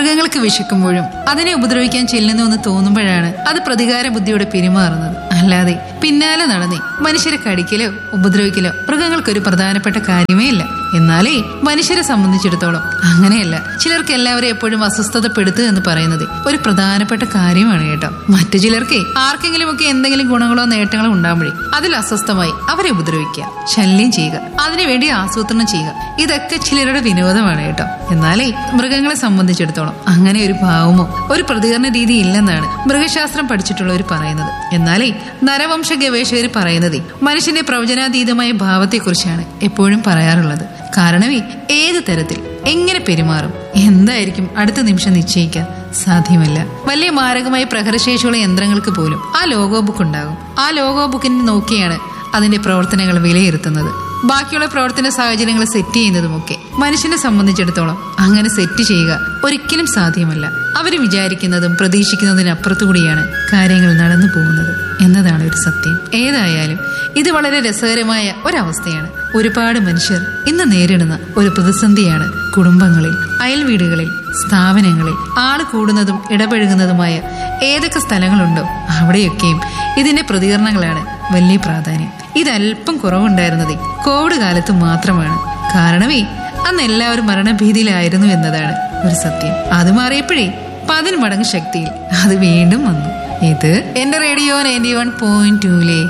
മൃഗങ്ങൾക്ക് വിശക്കുമ്പോഴും അതിനെ ഉപദ്രവിക്കാൻ ചെല്ലുന്നു എന്ന് തോന്നുമ്പോഴാണ് അത് പ്രതികാര ബുദ്ധിയോടെ പെരുമാറുന്നത് അല്ലാതെ പിന്നാലെ നടന്നേ മനുഷ്യരെ കടിക്കലോ ഉപദ്രവിക്കലോ മൃഗങ്ങൾക്കൊരു പ്രധാനപ്പെട്ട കാര്യമേ ഇല്ല എന്നാലേ മനുഷ്യരെ സംബന്ധിച്ചിടത്തോളം അങ്ങനെയല്ല ചിലർക്ക് എല്ലാവരും എപ്പോഴും അസ്വസ്ഥതപ്പെടുത്തുക എന്ന് പറയുന്നത് ഒരു പ്രധാനപ്പെട്ട കാര്യമാണ് കേട്ടോ മറ്റു ചിലർക്ക് ആർക്കെങ്കിലുമൊക്കെ എന്തെങ്കിലും ഗുണങ്ങളോ നേട്ടങ്ങളോ ഉണ്ടാകുമ്പോഴേ അതിൽ അസ്വസ്ഥമായി അവരെ ഉപദ്രവിക്കുക ശല്യം ചെയ്യുക അതിനുവേണ്ടി ആസൂത്രണം ചെയ്യുക ഇതൊക്കെ ചിലരുടെ വിനോദമാണ് കേട്ടോ എന്നാലേ മൃഗങ്ങളെ സംബന്ധിച്ചിടത്തോളം അങ്ങനെ ഒരു ഭാവമോ ഒരു പ്രതികരണ രീതി ഇല്ലെന്നാണ് മൃഗശാസ്ത്രം പഠിച്ചിട്ടുള്ളവർ പറയുന്നത് എന്നാലേ നരവംശ ഗവേഷകർ പറയുന്നത് മനുഷ്യന്റെ പ്രവചനാതീതമായ ഭാവത്തെക്കുറിച്ചാണ് എപ്പോഴും പറയാറുള്ളത് കാരണമേ ഏത് തരത്തിൽ എങ്ങനെ പെരുമാറും എന്തായിരിക്കും അടുത്ത നിമിഷം നിശ്ചയിക്കാൻ സാധ്യമല്ല വലിയ മാരകമായ പ്രഹരശേഷിയുള്ള യന്ത്രങ്ങൾക്ക് പോലും ആ ലോഗോ ബുക്ക് ഉണ്ടാകും ആ ലോഗോ ബുക്കിനെ നോക്കിയാണ് അതിന്റെ പ്രവർത്തനങ്ങൾ വിലയിരുത്തുന്നത് ബാക്കിയുള്ള പ്രവർത്തന സാഹചര്യങ്ങൾ സെറ്റ് ചെയ്യുന്നതുമൊക്കെ മനുഷ്യനെ സംബന്ധിച്ചിടത്തോളം അങ്ങനെ സെറ്റ് ചെയ്യുക ഒരിക്കലും സാധ്യമല്ല അവർ വിചാരിക്കുന്നതും പ്രതീക്ഷിക്കുന്നതിനപ്പുറത്തു കൂടിയാണ് കാര്യങ്ങൾ നടന്നു പോകുന്നത് എന്നതാണ് ഒരു സത്യം ഏതായാലും ഇത് വളരെ രസകരമായ ഒരവസ്ഥയാണ് ഒരുപാട് മനുഷ്യർ ഇന്ന് നേരിടുന്ന ഒരു പ്രതിസന്ധിയാണ് കുടുംബങ്ങളിൽ അയൽവീടുകളിൽ സ്ഥാപനങ്ങളിൽ ആള് കൂടുന്നതും ഇടപഴകുന്നതുമായ ഏതൊക്കെ സ്ഥലങ്ങളുണ്ടോ അവിടെയൊക്കെയും ഇതിന്റെ പ്രതികരണങ്ങളാണ് വലിയ പ്രാധാന്യം ഇതല്പം കുറവുണ്ടായിരുന്നത് കോവിഡ് കാലത്ത് മാത്രമാണ് കാരണമേ അന്ന് എല്ലാവരും മരണഭീതിയിലായിരുന്നു എന്നതാണ് ഒരു സത്യം അത് മാറിയപ്പോഴേ പതിന് മടങ്ങ് ശക്തിയിൽ അത് വീണ്ടും വന്നു ഇത് എന്റെ റേഡിയോ നയൻറ്റി വൺ പോയിന്റ് ടൂലെ